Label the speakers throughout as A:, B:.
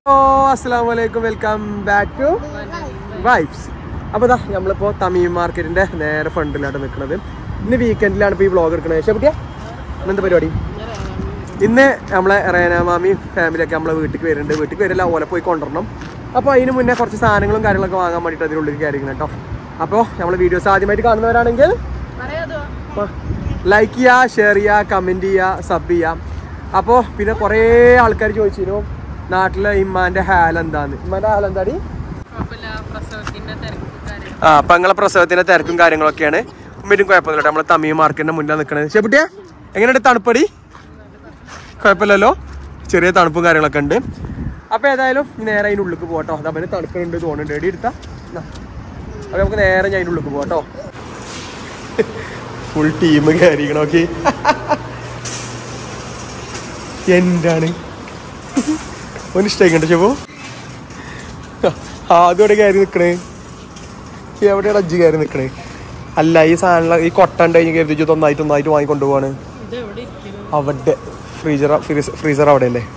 A: ഓ അസ്സാം വലൈക്കും welcome back to vibes അപ്പോൾ ഇതാ നമ്മളിപ്പോൾ തമീം മാർക്കറ്റിൻ്റെ നേരെ ഫ്രണ്ടിലാണ് നിൽക്കുന്നത് ഇന്ന് വീക്കെൻഡിലാണ് ഇപ്പോൾ ഈ വ്ളോഗ് എടുക്കുന്നത് ശരിയാ ഇന്നെന്താ പരിപാടി ഇന്ന് നമ്മളെ റേന മാമി ഫാമിലിയൊക്കെ നമ്മളെ വീട്ടിൽ വരുന്നുണ്ട് വീട്ടിൽ വരില്ല ഓല പോയി കൊണ്ടുവരണം അപ്പോൾ അതിന് മുന്നേ കുറച്ച് സാധനങ്ങളും കാര്യങ്ങളൊക്കെ വാങ്ങാൻ വേണ്ടിയിട്ട് അതിനുള്ളിൽ കയറിയിരുന്നു കേട്ടോ അപ്പോൾ നമ്മൾ വീഡിയോസ് ആദ്യമായിട്ട് കാണുന്നവരാണെങ്കിൽ ലൈക്ക് ചെയ്യുക ഷെയർ ചെയ്യുക കമൻറ്റ് ചെയ്യുക സബ് ചെയ്യുക അപ്പോൾ പിന്നെ കുറേ ആൾക്കാർ ചോദിച്ചിരുന്നു നാട്ടിലെ ഇമ്മാൻ്റെ ഹാൽ എന്താന്ന് ഇമ്മാൻ്റെ ഹാൽ എന്താടി ആ അപ്പം നിങ്ങളെ പ്രസവത്തിന്റെ തിരക്കും കാര്യങ്ങളൊക്കെയാണ് ഉമ്മരും കുഴപ്പമൊന്നുമില്ല നമ്മളെ തമിഴ് മാർക്കറ്റിന്റെ മുന്നിൽ നിൽക്കണത് ചെപ്പിട്ടിയ എങ്ങനെയുണ്ട് തണുപ്പടി കുഴപ്പമില്ലല്ലോ ചെറിയ തണുപ്പും കാര്യങ്ങളൊക്കെ ഉണ്ട് അപ്പോൾ ഏതായാലും ഇനി നേരെ അതിൻ്റെ ഉള്ളിൽ പോകട്ടോ അതവന് തണുക്കുന്നുണ്ട് തോന്നുന്നുണ്ട് എടി എടുത്താ അപ്പോൾ നമുക്ക് നേരെ ഞാൻ അതിൻ്റെ ഉള്ളിൽ പോകട്ടോ ഫുൾ ടീം കയറിക്കണം ഓക്കെ എന്താണ് ഒന്ന് ഇഷ്ടമായിക്കണ്ട ചെപ്പോ ആദ്യം കയറി നിൽക്കണേ എവിടെയാണ് അജ്ജ് കയറി നിൽക്കണേ അല്ല ഈ സാധനം ഈ കൊട്ടണ്ട് കഴിഞ്ഞ് കരുതി ഒന്നായിട്ട് ഒന്നായിട്ട് വാങ്ങിക്കൊണ്ടു പോവാണ് അവിടെ ഫ്രീസർ ഫ്രീസർ അവിടെ അല്ലേ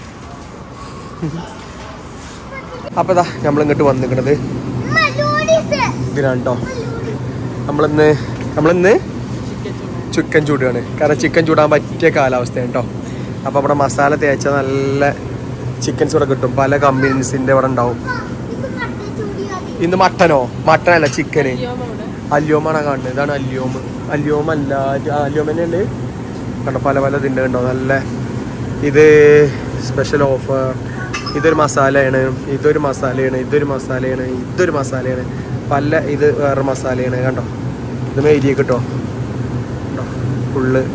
A: അപ്പൊ ഇതാ നമ്മൾ ഇങ്ങോട്ട് വന്ന് നിൽക്കണത് ഇതിനാണ്ടോ നമ്മളിന്ന് നമ്മളിന്ന് ചിക്കൻ ചൂടാണ് കാരണം ചിക്കൻ ചൂടാൻ പറ്റിയ കാലാവസ്ഥയാണ് കേട്ടോ അപ്പോൾ അവിടെ മസാല തേച്ച നല്ല ചിക്കൻസ് ഇവിടെ കിട്ടും പല കമ്പനീസിൻ്റെ ഇവിടെ ഉണ്ടാവും ഇന്ന് മട്ടനോ മട്ടനല്ല ചിക്കന് അല്യോമാണ് കാണുന്നത് ഇതാണ് അല്യോം അല്യോം അല്ല അല്യോം തന്നെയുണ്ട് കണ്ടോ പല പല ഇതിൻ്റെ ഉണ്ടോ നല്ല ഇത് സ്പെഷ്യൽ ഓഫർ ഇതൊരു മസാലയാണ് ഇതൊരു മസാലയാണ് ഇതൊരു മസാലയാണ് ഇതൊരു മസാലയാണ് പല ഇത് വേറെ മസാലയാണ് കണ്ടോ ഇത് മേരിയെ കിട്ടോ ഫുള്ള്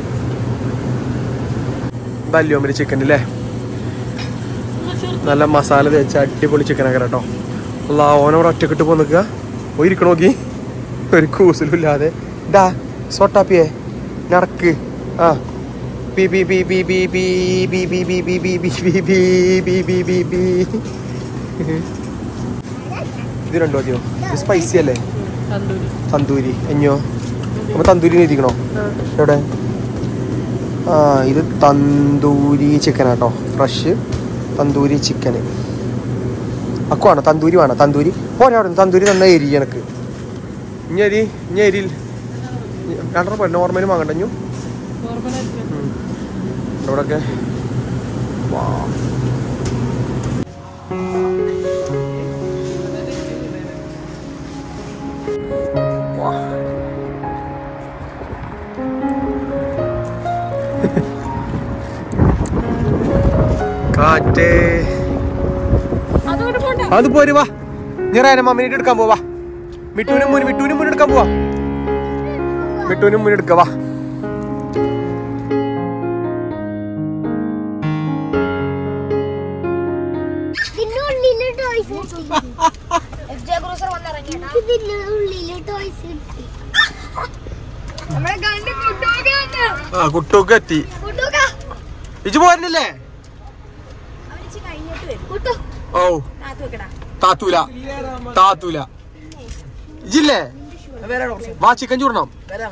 A: ഇത് അല്യോമിൽ ചിക്കൻ അല്ലേ നല്ല മസാല തേച്ച അടിപൊളി ചിക്കനൊക്കെ കേട്ടോ അല്ല ഓനോട് ഒറ്റക്കിട്ട് പോ നിൽക്കുക പോയിരിക്കണ നോക്കി ഒരു കൂസലും ഇല്ലാതെ ഡാ സോട്ടാപ്പിയേ നടക്ക് ആ ബി ബി ബി ബി ബി ബി ബി ബി ബി ബി ബി ബി ബി ബി ബി ബി ബി ഇത് രണ്ടോ മതിയോ ഇത് സ്പൈസി അല്ലേ തന്തൂരി അഞ്ഞോ അപ്പൊ തന്തൂരി എഴുതിക്കണോ എവിടെ ആ ഇത് തന്തൂരി ചിക്കൻ ആട്ടോ ഫ്രഷ് തന്തൂരി ചിക്കന് അക്കു വേണോ തന്തൂരി വേണോ തന്തൂരി പോരാ അവിടെ നിന്ന് തന്തൂരി തന്ന എരി എനക്ക് ഇനി അരി ഇനി എരിയിൽ രണ്ടര പോലെ നോർമലും വാങ്ങണ്ടഞ്ഞു ഇവിടൊക്കെ കാറ്റേ അത് പോര് വാ ഞാൻ മമ്മിനിട്ട് എടുക്കാൻ പോവാ മിട്ടൂനും മുൻ മിട്ടൂനും മുൻ എടുക്കാൻ പോവാ മിട്ടൂനും മുൻ എടുക്ക വാ
B: ഇതിനുള്ളില് ടോയ്സ് ഇതിനുള്ളില് ടോയ്സ് കിട്ടി നമ്മളെ കണ്ട് കുട്ടൂക്ക് വന്നു
A: ആ കുട്ടൂക്ക് എത്തി
B: കുട്ടൂക്ക
A: ഇജ് പോരണില്ലേ
B: കുട്ടു
A: ഓ താത്തൂല താത്തൂല ഇജില്ലേ വാ ചിക്കൻ ചൂടണം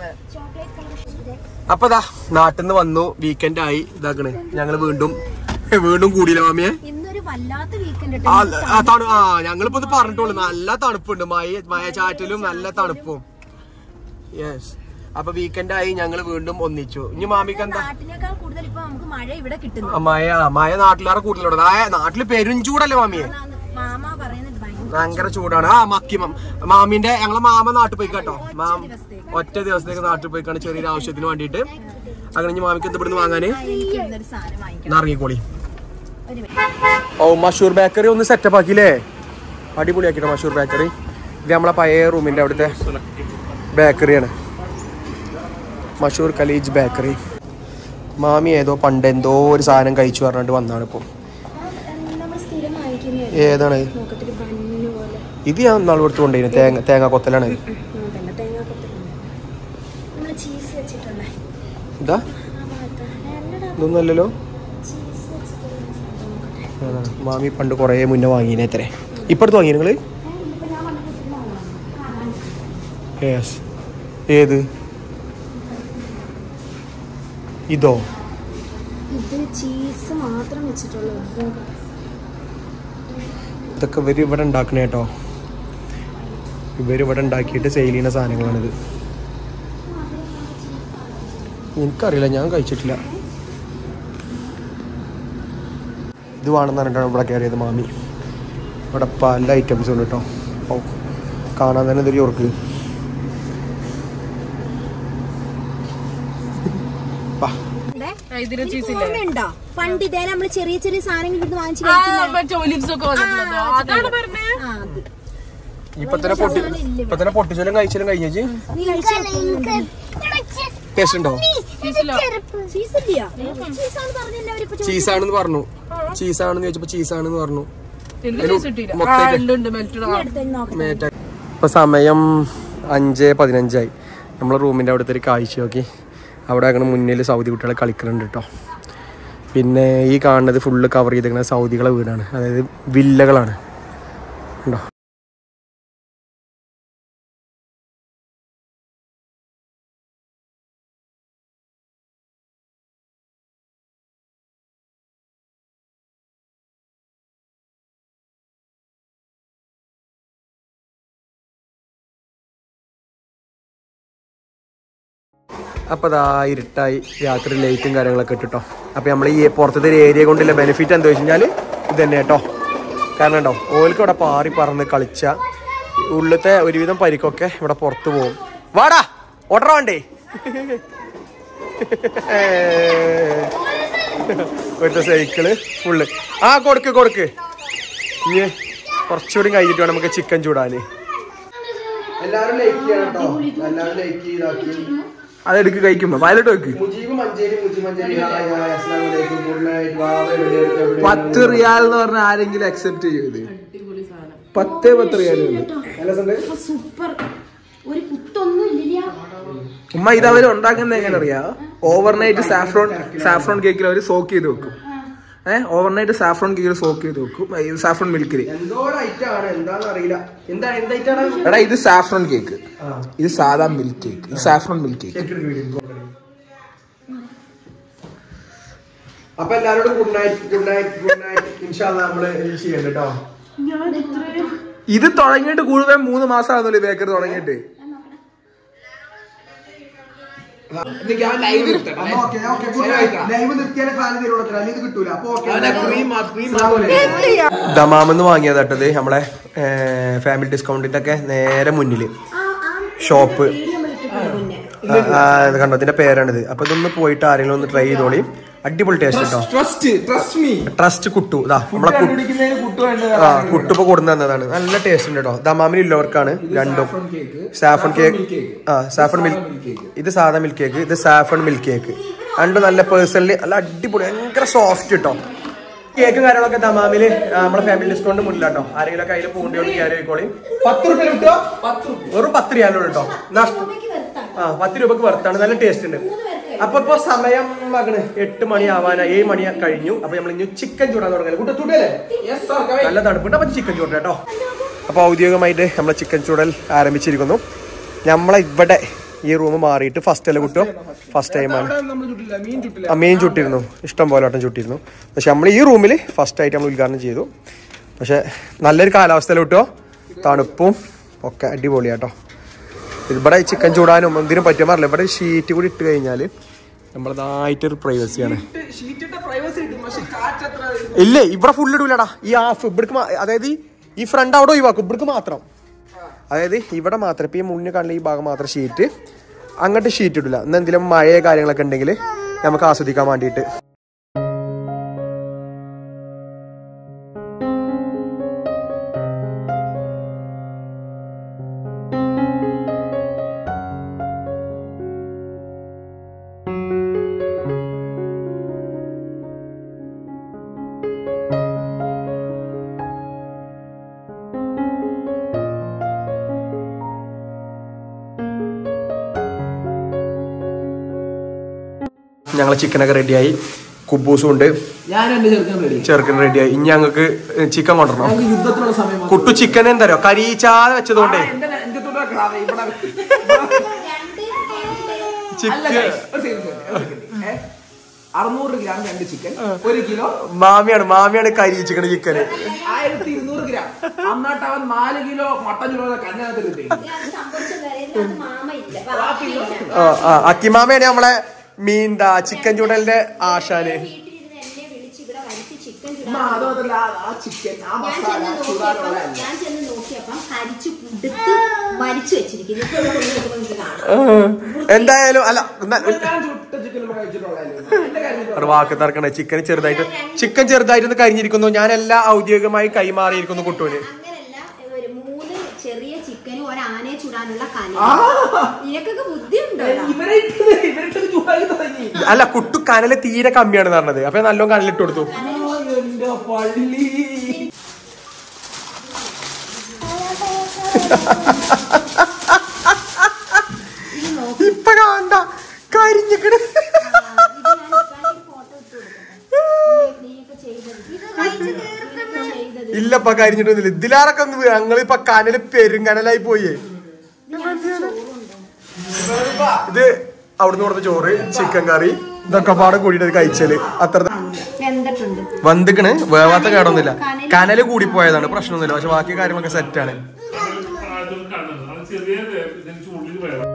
A: അപ്പൊ ദാ നാട്ടിൽ നിന്ന് വന്നു വീക്കെൻഡ് ആയി ഇതാക്കണ് ഞങ്ങള് വീണ്ടും വീണ്ടും കൂടിയില്ല മാമിയെ
B: ഇന്നൊരു വല്ലാത്ത വീക്കെൻഡ്
A: ആ ആ, തണു ആ ഞങ്ങളിപ്പോ ഇത് പറഞ്ഞിട്ടുള്ളൂ നല്ല തണുപ്പുണ്ട് മഴ മഴ ചാറ്റലും നല്ല തണുപ്പും യെസ് അപ്പൊ വീക്കെൻഡ് ആയി ഞങ്ങള് വീണ്ടും ഒന്നിച്ചു ഇനി മാമിക്ക് എന്താ
B: നാട്ടിനേക്കാൾ കൂടുതൽ ഇപ്പൊ നമുക്ക് മഴ ഇവിടെ കിട്ടുന്നു
A: ആ, മഴ ആ, മഴ നാട്ടിലേറെ കൂടുതലുണ്ട് ആ നാട്ടില് പെരും ചൂടല്ലേ മാമിയെ
B: മാമ പറയുന്നത് ഭയങ്കര
A: ഭയങ്കര ചൂടാണ് ആ മക്കി മം- മാമിന്റെ ഞങ്ങളെ മാമ നാട്ടിൽ പോയി കേട്ടോ മാം ഒറ്റ ദിവസത്തേക്ക് നാട്ടിൽ പോയിക്കാണ് ചെറിയൊരു ആവശ്യത്തിന് വേണ്ടിയിട്ട് അങ്ങനെ ഇനി മാമിക്ക് ഇത് ഇവിടുന്ന് വാങ്ങാന്
B: എനിക്കൊന്നൊരു സാധനം വാങ്ങിക്കണം
A: എന്നാ ഇറങ്ങിക്കോളി
B: ഒരു minute.
A: ഓ മഷൂർ ബേക്കറി ഒന്ന് സെറ്റപ്പ് ആക്കിയില്ലേ അടിപൊളിയാക്കിട്ടോ മഷൂർ ബേക്കറി ഇത് നമ്മളെ പഴയ റൂമിന്റെ അവിടുത്തെ ബേക്കറിയാണ് മഷൂർ കലീജ് ബേക്കറി മാമി ഏതോ പണ്ട് എന്തോ ഒരു സാധനം കഴിച്ചു പറഞ്ഞിട്ട് വന്നാണ് ഇപ്പോൾ
B: നമ്മൾ സ്ഥിരം വാങ്ങിക്കുന്ന
A: ഏതാണ്
B: നോക്കത്തിൽ ബണ്ണു പോലെ
A: ഇത് ഞാൻ നാളെ കൊടുത്തു കൊണ്ടേനു തേങ്ങ തേങ്ങ കൊത്തലാണ്
B: തന്നെ തേങ്ങാക്കൊത്തുണ്ട് നമ്മൾ ചീസ് വെച്ചിട്ടുള്ള
A: ഇതാ
B: ആ ഭാഗത്ത് എന്നടാ
A: ഇതൊന്നുമല്ലല്ലോ
B: ചീസ് വെച്ചിട്ടുള്ള
A: ആ, മാമി പണ്ട് കുറേ മുന്നേ വാങ്ങിനെ എത്ര ഇപ്പടുത്ത് വാങ്ങി നിങ്ങൾ
B: ഇപ്പൊ ഞാൻ വന്നിട്ട്
A: യെസ് ഏത് ഇതോ
B: ഇത് ചീസ് മാത്രം വെച്ചിട്ടുള്ളത്
A: ഇതൊക്കെ ഇവർ ഇവിടെ ഉണ്ടാക്കണേ കേട്ടോ ഇവർ ഇവിടെ ഉണ്ടാക്കിയിട്ട് സെയിൽ ചെയ്യുന്ന സാധനങ്ങളാണിത് എനിക്കറിയില്ല ഞാൻ കഴിച്ചിട്ടില്ല ഇത് വേണമെന്ന് പറഞ്ഞിട്ടാണ് ഇവിടെ കയറിയത് മാമി ഇവിടെ പല ഐറ്റംസ് ഉണ്ട് കേട്ടോ ഓ കാണാൻ തന്നെ ഇതൊരു ഓർക്ക് വാ
C: ഇതിന് ചീസില്ലേ
B: ഉണ്ടോ പണ്ട് ഇതേ നമ്മള് ചെറിയ ചെറിയ സാധനങ്ങൾ ഇവിടുന്ന് വാങ്ങിച്ച്
C: ആ
B: കഴിക്കുന്ന
C: മറ്റേ ഒലിവ്സ് ഒക്കെ വന്നിട്ടുണ്ടോ അതാണ് പറഞ്ഞേ
B: ആ, അത്.
A: ഇപ്പൊ തന്നെ പൊട്ടി ഇപ്പൊ തന്നെ പൊട്ടിച്ചാലും കഴിച്ചാലും കഴിഞ്ഞേച്ച്
B: നീ കഴിച്ചു
A: ടേസ്റ്റ് ഉണ്ടോ
C: ചീസിലോ
B: ചീസില്ലയോ ചീസാണ് പറഞ്ഞല്ലേ അവരിപ്പോ ചോദിച്ചത്.
A: ചീസാണെന്ന് പറഞ്ഞു ചീസാണെന്ന് ചോദിച്ചപ്പോ ചീസാണെന്ന് പറഞ്ഞു
C: എന്ത്
A: ഒരു
C: ചീസ് കിട്ടിയില്ല ആ
A: മൊത്തമായിട്ട്
C: ഉണ്ട് ഉണ്ട് മെൽറ്റഡ്
B: നീ എടുത്ത് നോക്കട്ടെ.
A: മേറ്റ ഇപ്പൊ സമയം അഞ്ച് പതിനഞ്ചായി നമ്മളെ റൂമിന്റെ അവിടുത്തെ ഒരു കാഴ്ച നോക്കി അവിടെ അങ്ങനെ മുന്നിൽ സൗദി കുട്ടികളെ കളിക്കുന്നുണ്ട് കേട്ടോ പിന്നെ ഈ കാണുന്നത് ഫുള്ള് കവർ ചെയ്തിരിക്കുന്ന സൗദികളെ വീടാണ് അതായത് വില്ലകളാണ് ഉണ്ടോ അപ്പോൾ അതാ ഇരുട്ടായി രാത്രി ലൈറ്റും കാര്യങ്ങളൊക്കെ ഇട്ടിട്ടോ അപ്പോൾ നമ്മൾ ഈ പുറത്തത്തെ ഒരു ഏരിയ കൊണ്ടുള്ള ബെനിഫിറ്റ് എന്താ വെച്ച് കഴിഞ്ഞാൽ ഇത് തന്നെ കേട്ടോ കാരണം ഉണ്ടോ ഓൽക്ക് ഇവിടെ പാറി പറന്ന് കളിച്ച ഉള്ളിലത്തെ ഒരുവിധം പരിക്കൊക്കെ ഇവിടെ പുറത്ത് പോകും വാടാ ഓർഡർ വേണ്ടേ ഒരു സൈക്കിള് ഫുള്ള് ആ കൊടുക്ക് കൊടുക്ക് ഇനി കുറച്ചുകൂടി കഴിഞ്ഞിട്ട് വേണം നമുക്ക് ചിക്കൻ ചൂടാന് എല്ലാവരും ലൈക്ക് ചെയ്യണം കേട്ടോ എല്ലാവരും ലൈക്ക് ചെയ്താക്കി
D: അതെടുക്ക് കഴിക്കുമ്പോ വയലറ്റ് വെക്ക്
A: മുജീബ് മഞ്ചേരി മുജീബ് മഞ്ചേരി ഹായ് ഹായ് അസ്സലാമു അലൈക്കും ഗുഡ് നൈറ്റ് വാവ എവിടെ എവിടെ
D: പത്ത് റിയാൽ എന്ന് പറഞ്ഞ ആരെങ്കിലും അക്സെപ്റ്റ് ചെയ്യും ഇത് പത്തേ പത്ത് റിയാലേ ഉള്ളൂ
A: നല്ല സണ്ട്
B: അപ്പൊ സൂപ്പർ ഒരു കുത്തൊന്നും ഇല്ല
D: ഉമ്മ ഇത് അവർ ഉണ്ടാക്കുന്നത് എങ്ങനെ അറിയാ ഓവർനൈറ്റ് സാഫ്രോൺ സാഫ്രോൺ കേക്കിൽ അവർ സോക്ക് ചെയ്ത് വെക്കും ഏഹ് ഓവർനൈറ്റ് സാഫ്രോൺ കേക്കിൽ സോക്ക് ചെയ്ത് വെക്കും ഈ സാഫ്രോൺ മിൽക്കിൽ
A: എന്തോ ഒരു ഐറ്റം ആണ് എന്താന്ന് അറിയില്ല എന്താ എന്ത് ഐറ്റം ആണ്
D: എടാ ഇത് സാഫ്രോൺ കേക്ക് ഇത് സാധാ മിൽക്ക് കേക്ക് ഇത് സാഫ്രോൺ മിൽക്ക് കേക്ക്
A: അപ്പൊ എല്ലാരോടും good night good night good night ഇൻഷാല്ല നമ്മള് ഇത് ചെയ്യണ്ട കേട്ടോ
D: ഇത് തുടങ്ങിയിട്ട് കൂടുതൽ മൂന്ന് മാസമാകുന്നല്ലോ ബേക്കറി തുടങ്ങിയിട്ട്
A: ലൈവ് നിർത്തിയാലേ സാധനം തരുള്ളൂ അല്ലെങ്കിൽ ഇത് കിട്ടൂല അപ്പൊ
D: ക്രീം
A: ദമാമെന്ന് വാങ്ങിയതാട്ടത് നമ്മളെ ഫാമിലി ഡിസ്കൗണ്ടിന്റെ ഒക്കെ നേരെ മുന്നില് ഷോപ്പ് കണ്ടോ ഇതിന്റെ പേരാണിത് അപ്പൊ ഇതൊന്ന് പോയിട്ട് ആരെങ്കിലും ഒന്ന് ട്രൈ ചെയ്തോളി അടിപൊളി ടേസ്റ്റ് കേട്ടോ
D: ട്രസ്റ്റ് ട്രസ്റ്റ് മീ
A: ട്രസ്റ്റ് കുട്ടു ഇതാ നമ്മളെ കു-
D: കണ്ടുപിടിക്കുന്നതിന് കുട്ടു വേണ്ടത്
A: ആ കുട്ടുപ്പ കൊടുന്നു തന്നതാണ് നല്ല ടേസ്റ്റ് ഉണ്ട് കേട്ടോ ദമാമിൽ ഉള്ളവർക്കാണ് രണ്ടും
D: saffron cake,
A: സാഫൺ
D: saffron
A: cake
D: milk cake.
A: ആ സാഫൺ മിൽക്ക്
D: milk cake.
A: ഇത് സാധാ മിൽക്ക് കേക്ക് ഇത് സാഫൺ മിൽക്ക് കേക്ക് രണ്ടും നല്ല പേഴ്സണലി നല്ല അടിപൊളി ഭയങ്കര സോഫ്റ്റ് കേട്ടോ കേക്കും കാര്യങ്ങളൊക്കെ ദമാമില് ആ, നമ്മളെ ഫാമിലി ഡിസ്കൗണ്ട് മുന്നിലാട്ടോ ആരെങ്കിലും കയ്യിൽ പൂണ്ടിയോട് കയറി ആയിക്കോളി പത്ത് റുപ്യ കിട്ടുമോ വെറും പത്ത് റിയാലോ കേട്ടോ നഷ്ടം ആ പത്ത് രൂപക്ക് വർത്താണ് നല്ല ടേസ്റ്റ് ഉണ്ട് അപ്പൊ ഇപ്പൊ സമയം മകണ് എട്ട് മണി ആവാനാ ഏഴ് മണി കഴിഞ്ഞു അപ്പൊ നമ്മൾ ഇനി ചിക്കൻ ചൂടാൻ തുടങ്ങി കൂട്ട ചൂടല്ലേ നല്ല തണുപ്പുണ്ട് അപ്പൊ ചിക്കൻ ചൂട കേട്ടോ അപ്പൊ ഔദ്യോഗികമായിട്ട് നമ്മളെ ചിക്കൻ ചൂടൽ ആരംഭിച്ചിരിക്കുന്നു നമ്മളെ ഇവിടെ ഈ റൂം മാറിയിട്ട് ഫസ്റ്റ് അല്ലേ കുട്ടോ ഫസ്റ്റ് ടൈമാണ്
D: നമ്മൾ ചുട്ടില്ല മീൻ ചുട്ടില്ല
A: ആ മീൻ ചുട്ടിരുന്നു ഇഷ്ടം പോലെ വട്ടം ചുട്ടിരുന്നു പക്ഷെ നമ്മൾ ഈ റൂമിൽ ഫസ്റ്റ് ആയിട്ട് നമ്മൾ ഉദ്ഘാടനം ചെയ്തു പക്ഷെ നല്ലൊരു കാലാവസ്ഥയിൽ കിട്ടോ തണുപ്പും ഒക്കെ അടിപൊളിയാട്ടോ ഇവിടെ ചിക്കൻ ചൂടാനും എന്തിനും പറ്റും പറഞ്ഞില്ല ഇവിടെ ഷീറ്റ് കൂടി ഇട്ട് കഴിഞ്ഞാൽ നമ്മളതായിട്ടൊരു പ്രൈവസിയാണ്
D: ഷീറ്റിട്ട പ്രൈവസി കിട്ടും പക്ഷെ കാറ്റത്ര
A: ഇല്ലേ ഇവിടെ ഫുൾ ഇടൂലടാ ഈ ഹാഫ് ഇവിടേക്ക് മാ- അതായത് ഈ- ഈ ഫ്രണ്ട് അവിടെ ഒഴിവാക്കും ഇവിടേക്ക് മാത്രം അതായത് ഇവിടെ മാത്രം ഇപ്പൊ ഈ മുന്നിൽ കാണുന്ന ഈ ഭാഗം മാത്രം ഷീറ്റ് അങ്ങോട്ട് ഷീറ്റ് ഇടില്ല ഇന്ന് എന്തെങ്കിലും മഴയോ കാര്യങ്ങളൊക്കെ ഉണ്ടെങ്കിൽ നമുക്ക് ആസ്വദിക്കാൻ വേണ്ടിയിട്ട് ഞങ്ങൾ ചിക്കനൊക്കെ റെഡിയായി കുബൂസും ഉണ്ട്
D: ഞാൻ എന്റെ ചെറുക്കൻ റെഡി
A: ചെറുക്കൻ റെഡിയായി ഇനി ഞങ്ങൾക്ക് ചിക്കൻ കൊണ്ടുവരണം
D: ഞങ്ങൾക്ക് യുദ്ധത്തിനുള്ള സമയം വന്നു.
A: കുട്ടു ചിക്കൻ എന്തരോ കരിച്ചാതെ വെച്ചതുകൊണ്ടേ
D: എന്റെ എന്റെ തൊട്ട് കിടാതെ ഇവിടെ അല്ല
A: ചിക്കൻ
D: guys, ഒരു second, ഒരു second, ഒരു second. ഏ? അറുന്നൂറ് ഗ്രാം രണ്ട് ചിക്കൻ ഒരു കിലോ
A: മാമിയാണ് മാമിയാണ് കരിയിച്ചിക്കണ ചിക്കന്
D: ആയിരത്തി ഇരുന്നൂറ് ഗ്രാം അന്നാട്ട് അവൻ നാല് കിലോ മട്ടൻ കിലോ കഞ്ഞകത്ത് കിട്ടി
B: മാമ ഇല്ല
A: ആ ആ അക്കിമാമയാണ് നമ്മളെ മീൻ ദാ ചിക്കൻ ചൂടലിന്റെ ആശാന്
B: വീട്ടിലിരുന്ന് എന്നെ വിളിച്ച് ഇവിടെ വരുത്തി ചിക്കൻ
D: ഉമ്മ, അതുമാത്രല്ല ആ- ആ ചിക്കൻ ആ
B: ഞാൻ
D: മസാല
B: ചെന്ന്
D: ചൂടാനുള്ള
B: നോക്കിയപ്പം ഞാൻ ചെന്ന് നോക്കിയപ്പം കരിച്ചു കുടുത്ത് മരിച്ചു വെച്ചിരിക്കുന്നു ഇപ്പൊ ഇവിടെ കൊണ്ടുവന്ന് നോക്കുമ്പോൾ എനിക്ക് കാണാം
A: എന്തായാലും അല്ല എന്നാ-
D: ഞാൻ ചുട്ട ചിക്കൻ നമ്മൾ കഴിച്ചിട്ടുള്ളതല്ലേ എന്റെ കാര്യം
A: ഒരു വാക്ക് തർക്കണേ ചിക്കൻ ചെറുതായിട്ട് ചിക്കൻ ചെറുതായിട്ടൊന്ന് കരിഞ്ഞിരിക്കുന്നു ഞാൻ എല്ലാം ഔദ്യോഗികമായി കൈമാറിയിരിക്കുന്നു കുട്ടുവിന്
B: അങ്ങനല്ല ഒരു മൂന്ന് ചെറിയ ചിക്കനും ഒരു ആനയെ ചുടാനുള്ള കന നിനക്കൊക്കെ ബുദ്ധിയുണ്ടോ
D: ഇവരെ ഇട്ടത് ഇവരിട്ടത് ചൂടാക്കി തുടങ്ങി
A: അല്ല കുട്ടു കനല് തീരെ കമ്മിയാണ് പറഞ്ഞത് അപ്പൊ ഞാൻ നല്ലോണം കനലിട്ട് കൊടുത്തു
D: ആ, എന്റെ പള്ളി
A: ഇപ്പൊ കാണ്ട കരിഞ്ഞിക്കണ്
B: ഫോട്ടോ ഇട്ട് കൊടുക്കട്ടെ നീയൊക്കെ ചെയ്തത് ചെയ്തത്
A: ഇല്ലപ്പ കരിഞ്ഞിട്ടൊന്നുമില്ല ഇതിലാറൊക്കെ ഒന്ന് ഞങ്ങളിപ്പൊ കനല് പെരുങ്കനലായി പോയേ ഇത് അവിടുന്ന് കൊടുത്ത ചോറ് ചിക്കൻ കറി ഇതൊക്കെ പാടെ കൂടിയിട്ട് കഴിച്ചല് അത്ര
B: വെന്തിട്ടുണ്ട്
A: വന്നിക്കണ് വേവാത്ത കേടൊന്നുമില്ല കനല് കൂടി പോയതാണ് പ്രശ്നമൊന്നുമില്ല പക്ഷെ ബാക്കി കാര്യങ്ങളൊക്കെ സെറ്റാണ്
E: അതൊന്നും കാണുന്നത് അത് ചെറിയ ഇതിന് ചൂടിൽ വേണം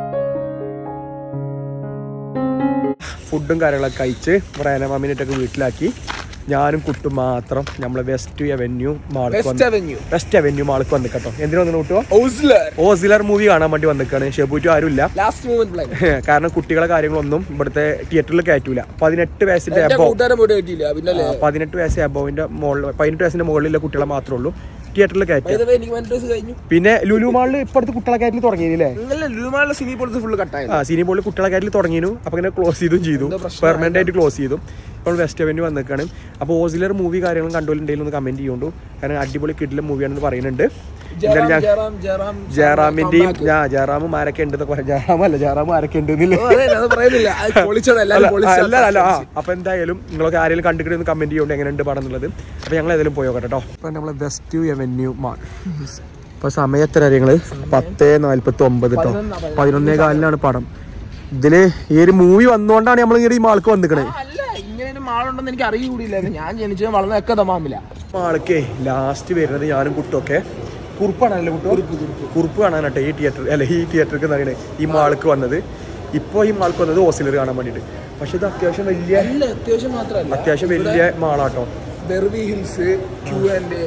A: ഫുഡും കാര്യങ്ങളൊക്കെ കഴിച്ച് റേന മാമിനിട്ടൊക്കെ വീട്ടിലാക്കി ഞാനും കുട്ടും മാത്രം നമ്മളെ വെസ്റ്റ് അവന്യൂ മാൾക്ക്
D: വെസ്റ്റ് അവന്യൂ
A: വെസ്റ്റ് അവന്യൂ മാൾക്ക് വന്ന് കേട്ടോ എന്തിനാ വന്നു കൂട്ടുവോ
D: ഔസ്ലർ
A: ഓസിലർ മൂവി കാണാൻ വേണ്ടി വന്നിക്കാണ് ഷെബൂറ്റു ആരുമില്ല
D: ലാസ്റ്റ് മൂമെന്റ് പ്ലാൻ
A: കാരണം കുട്ടികളെ കാര്യങ്ങളൊന്നും ഇവിടുത്തെ തിയേറ്ററിൽ കയറ്റൂല പതിനെട്ട് വയസ്സിന്റെ
D: എന്റെ
A: എബോ
D: കൂട്ടുകാരൻ പോയിട്ട് കിട്ടിയില്ല പിന്നെ
A: പതിനെട്ട് വയസ്സ് എബോവിന്റെ മുകളിൽ പതിനെട്ട് വയസ്സിന്റെ മുകളിലുള്ള കുട്ടികളെ മാത്രമേ ഉള്ളൂ തിയേറ്ററിൽ കയറ്റുക
D: എനിക്ക് മനസ്സിലായി കഴിഞ്ഞു
A: പിന്നെ ലുലു മാളിൽ ഇപ്പോഴത്തെ കുട്ടികളെ കയറ്റിൽ തുടങ്ങിയില്ലേ
D: ഇന്നലെ ലുലുമാളിലെ സിനി പോലത്തെ ഫുള്ള് കട്ടായി
A: ആ സിനി പോളിൽ കുട്ടികളെ കയറ്റിൽ തുടങ്ങിയിരുന്നു അപ്പൊ ഇങ്ങനെ ക്ലോസ് ചെയ്തും ചെയ്തു പെർമനന്റ് ആയിട്ട് ക്ലോസ് ചെയ്തു ഇപ്പോൾ വെസ്റ്റ് അവന്യൂ വന്നിക്കാണ് അപ്പോൾ ഓസിലർ മൂവി കാര്യങ്ങളും കണ്ടുകൊണ്ടുണ്ടെങ്കിൽ ഒന്ന് കമന്റ് ചെയ്യുള്ളൂ കാരണം അടിപൊളി കിഡിലെ മൂവിയാണെന്ന് പറയുന്നുണ്ട് എന്തായാലും ഞാൻ
D: ജയറാം ജയറാം
A: ജയറാമിന്റെയും ഞാൻ ജയറാമും ആരൊക്കെ ഉണ്ട് എന്നൊക്കെ പറയാം ജയറാം അല്ല ജയറാമും ആരൊക്കെ ഉണ്ട് എന്നില്ലേ
D: ഓ, അതെ, അത് പറയുന്നില്ല അത് പൊളിച്ചോടെ
A: അല്ല
D: എല്ലാരും പൊളിച്ചു
A: അല്ല അല്ല ആ അപ്പൊ എന്തായാലും നിങ്ങളൊക്കെ ആരെങ്കിലും കണ്ടിട്ട് ഒന്ന് കമന്റ് ചെയ്യുന്നുണ്ട് എങ്ങനെയുണ്ട് പടം എന്നുള്ളത് അപ്പൊ ഞങ്ങൾ ഏതായാലും പോയോ കേട്ടോ അപ്പൊ നമ്മളെ വെസ്റ്റ് അവന്യൂ മാൾ ഇപ്പൊ സമയം എത്ര കാര്യങ്ങള് പത്ത് നാല്പത്തി ഒമ്പത് കേട്ടോ പതിനൊന്നേ കാലിനാണ് പടം ഇതില് ഈ ഒരു മൂവി വന്നുകൊണ്ടാണ് നമ്മൾ ഇങ്ങനെ ഈ മാൾക്ക് വന്നിക്കണേ
D: അല്ല ഇങ്ങനെ ഒരു മാളുണ്ടെന്ന് എനിക്ക് അറിയൂടില്ലായിരുന്നു ഞാൻ ജനിച്ചത് വളർന്നൊക്കെ തമാമില്ല
A: മാൾക്കേ ലാസ്റ്റ് വരുന്നത് ഞാനും കുട്ടൊക്കെ കുറുപ്പാണല്ലോ കുട്ടു കുറുപ്പ് കാണാനാട്ടെ ഈ തിയേറ്റർ അല്ല ഈ തിയേറ്റർക്ക് എന്താണ് ഈ മാൾക്ക് വന്നത് ഇപ്പോൾ ഈ മാൾക്ക് വന്നത് ഓസിലർ കാണാൻ വേണ്ടിയിട്ട് പക്ഷെ ഇത് അത്യാവശ്യം വലിയ
D: അല്ല അത്യാവശ്യം മാത്രമല്ല
A: അത്യാവശ്യം വലിയ മാളാട്ടോ
D: ബെർവി ഹിൽസ് ക്യൂ ആൻഡ്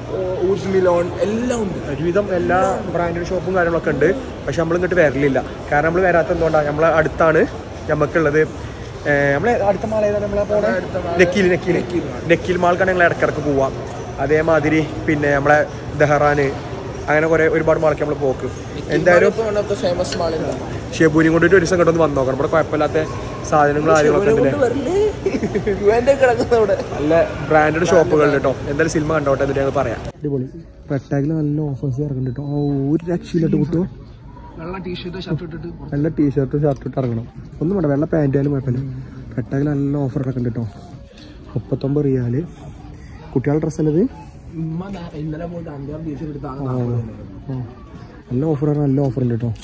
D: ഊഷ്മിലോൺ എല്ലാം ഉണ്ട്
A: ഒരുവിധം എല്ലാ ബ്രാൻഡഡ് ഷോപ്പും കാര്യങ്ങളൊക്കെ ഉണ്ട് പക്ഷെ നമ്മൾ ഇങ്ങോട്ട് വരലില്ല കാരണം നമ്മൾ വരാത്ത എന്തുകൊണ്ടാണ് നമ്മളെ അടുത്താണ് നമുക്കുള്ളത് ഏർ നമ്മളെ അടുത്ത മാൾ ഏതാണ് നമ്മളെ പോണേ നെക്കീൽ നെക്കീൽ നെക്കീൽ മാൾക്കാണ് ഞങ്ങൾ ഇടക്കിടക്ക് പോവാം അതേമാതിരി പിന്നെ നമ്മളെ ദഹറാന് അങ്ങനെ കുറെ ഒരുപാട് മാൾക്ക് നമ്മൾ പോക്ക് എന്തായാലും
D: ഫേമസ് മാളിൽ
A: ഷെബൂരിയും കൊണ്ടിട്ട് ഒരു ദിവസം ഇങ്ങോട്ടൊന്ന് വന്നു നോക്കണം ഇവിടെ കുഴപ്പമില്ലാത്ത സാധനങ്ങൾ കാര്യങ്ങളൊക്കെ ഉണ്ടല്ലേ
D: ക്യൂ ആൻഡ് കിടക്കുന്ന അവിടെ
A: നല്ല ബ്രാൻഡഡ് ഷോപ്പുകൾ കേട്ടോ എന്തായാലും സിനിമ കണ്ടോട്ടെ എന്നിട്ട് ഞങ്ങൾ പറയാം അടിപൊളി റെട്ടാഗിൽ നല്ല ഓഫേഴ്സ് ഇറങ്ങുന്നുണ്ട് കേട്ടോ ഓ, ഒരു രക്ഷയിലിട്ട് കിട്ടുമോ
D: വെള്ള ടീഷർട്ട് ഷർട്ട് ഇട്ടിട്ട്
A: നല്ല ടീഷർട്ടും ഷർട്ടും ഇട്ട് ഇറങ്ങണം ഒന്നും വേണ്ട വെള്ള പാൻറ് ആയാലും കുഴപ്പമില്ല റെട്ടാഗിൽ നല്ല ഓഫർ ഇറക്കുന്നുണ്ട് കേട്ടോ മുപ്പത്തൊമ്പത് റിയാല് കുട്ടികളുടെ ഡ്രസ്സ് അല്ലത്
D: ഉമ്മ ദാ ഇന്നലെ പോയിട്ട് അഞ്ചാറ് ടീഷർട്ട് എടുത്താണ്
A: ആ. നല്ല ഓഫർ നല്ല ഓഫർ ഉണ്ട് കേട്ടോ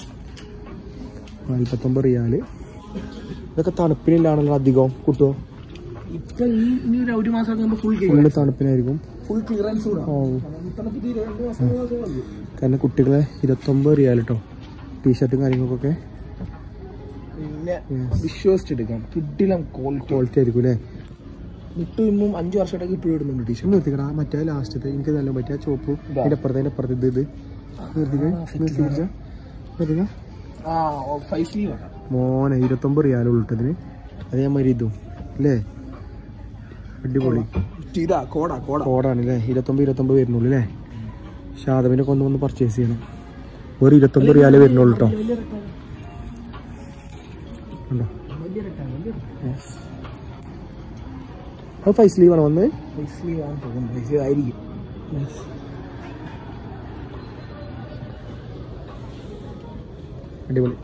A: നാൽപ്പത്തൊമ്പത് റിയാല് ഇതൊക്കെ തണുപ്പിനില്ലാണല്ലോ അധികം കിട്ടുമോ
D: ഇപ്പൊ ഈ ഇനി ഒരു ഒരു മാസം കഴിയുമ്പോൾ ഫുൾ
A: ഫുള്ള് തണുപ്പിനായിരിക്കും
D: ഫുൾ ക്ലിയറൻസ് കൂടാ
A: ഓ
D: തണുപ്പ് തീരെ രണ്ട് മാസം മൂന്ന് മാസം മതി.
A: കാരണം കുട്ടികളെ ഇരുപത്തൊമ്പത് റിയാൽ കേട്ടോ ടീഷർട്ടും കാര്യങ്ങൾക്കൊക്കെ
D: പിന്നെ വിശ്വസിച്ചെടുക്കാം കിട്ടില്ല ക്വാളിറ്റി
A: ക്വാളിറ്റി ആയിരിക്കും അല്ലേ
D: വിട്ടു ഇന്നും അഞ്ചു വർഷമായിട്ടൊക്കെ ഇപ്പോഴും ഇടുന്നുണ്ട് ടീഷർട്ട്
A: ഒന്ന് നിർത്തിക്കടാ മറ്റേ ലാസ്റ്റത്തെ എനിക്ക് നല്ല പറ്റിയ ചോപ്പ് അതിന്റെ അപ്പുറത്തെ അതിന്റെ അപ്പുറത്ത് ഇത് ഇത് നിർത്തിക്ക നിർത്തിക്ക നിർത്തിക്ക
D: ആ ഫൈവ് സ്ലീവ് ആണ്
A: മോനെ ഇരുപത്തൊമ്പത് റിയാൽ ഉള്ളിട്ടതിന് അതേമാതിരി ഇതും അല്ലേ അടിപൊളി
D: ഇതാ കോടാ കോട
A: കോഡാണ് അല്ലേ ഇരുപത്തൊമ്പത് ഇരുപത്തൊമ്പത് വരുന്നുള്ളൂ അല്ലേ ഷാദവിനെ കൊണ്ട് വന്ന് പർച്ചേസ് ചെയ്യണം ഒരു ഇരുപത്തൊമ്പത് റിയാലേ വരുന്നുള്ളൂ കേട്ടോ ഉണ്ടോ Yes. അത് ഫൈവ് സ്ലീവ് ആണ് വന്നത്
D: ഫൈവ് സ്ലീവ് ആണ് തോന്നുന്നു ഫൈവ് സ്ലീവ് ആയിരിക്കും
A: അടിപൊളി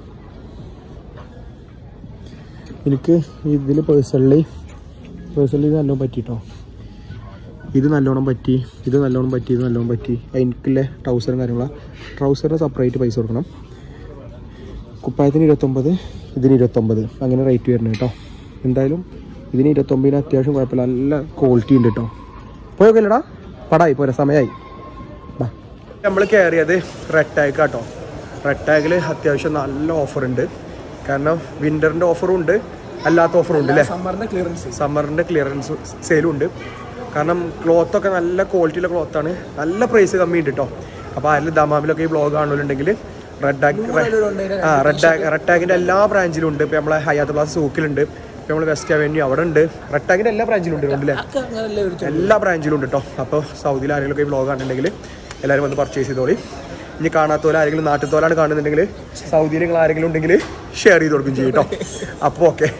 A: എനിക്ക് ഇതിൽ പേഴ്സണലി പേഴ്സണലി ഇത് നല്ലോണം പറ്റിട്ടോ ഇത് നല്ലോണം പറ്റി ഇത് നല്ലോണം പറ്റി ഇത് നല്ലോണം പറ്റി എനിക്കില്ലേ ട്രൗസറും കാര്യങ്ങളാണ് ട്രൗസറിന് സെപ്പറേറ്റ് പൈസ കൊടുക്കണം കുപ്പായത്തിന് ഇരുപത്തൊമ്പത് ഇതിന് ഇരുപത്തൊമ്പത് അങ്ങനെ റേറ്റ് വരുന്നത് കേട്ടോ എന്തായാലും ഇതിന് ഇരുപത്തൊമ്പതിന് അത്യാവശ്യം കുഴപ്പമില്ല നല്ല ക്വാളിറ്റി ഉണ്ട് കേട്ടോ പോയോക്കല്ലടാ പടായി പോരാ സമയമായി നമ്മൾ കയറിയത് റെഡ് ടാഗ് കേട്ടോ റെഡ് ടാഗിൽ അത്യാവശ്യം നല്ല ഓഫർ ഉണ്ട് കാരണം വിന്ററിന്റെ ഓഫറും ഉണ്ട് അല്ലാത്ത ഓഫറും ഉണ്ട് അല്ലേ
D: സമ്മറിന്റെ ക്ലിയറൻസ്
A: സമ്മറിന്റെ ക്ലിയറൻസ് സെയിലും ഉണ്ട് കാരണം ക്ലോത്ത് ഒക്കെ നല്ല ക്വാളിറ്റിയുള്ള ക്ലോത്താണ് നല്ല പ്രൈസ് കമ്മി ഉണ്ട് കേട്ടോ അപ്പോൾ അതിൽ ദമാമിലൊക്കെ ഈ ബ്ലോഗ് കാണുന്നുണ്ടെങ്കിൽ റെഡ് ടാഗ് ആ റെഡ് ടാഗ് റെഡ് ടാഗിന്റെ എല്ലാ ബ്രാഞ്ചിലും ഉണ്ട് ഇപ്പോൾ നമ്മളെ ഹയാത്ത് പ്ലാസ് സൂക്കിലുണ്ട് ഇപ്പോൾ നമ്മൾ വെസ്റ്റ് അവന്യൂ അവിടെ ഉണ്ട് റെഡ് ടാഗിന്റെ എല്ലാ ബ്രാഞ്ചിലും ഉണ്ട് ഉണ്ടല്ലേ
D: അങ്ങനല്ലേ ഒരു
A: എല്ലാ ബ്രാഞ്ചിലും ഉണ്ട് കേട്ടോ അപ്പോൾ സൗദിയിൽ ആരെങ്കിലും ഈ വ്ളോഗ് ആണെന്നുണ്ടെങ്കിൽ എല്ലാവരും വന്ന് പർച്ചേസ് ചെയ്തോളി ഇനി കാണാത്തോലെ ആരെങ്കിലും നാട്ടിൽ തോലാണ് കാണുന്നുണ്ടെങ്കിൽ സൗദിയിൽ നിങ്ങൾ ആരെങ്കിലും ഉണ്ടെങ്കിൽ ഷെയർ ചെയ്ത് കൊടുക്കും ചെയ്യും കേട്ടോ അപ്പോൾ ഓക്കെ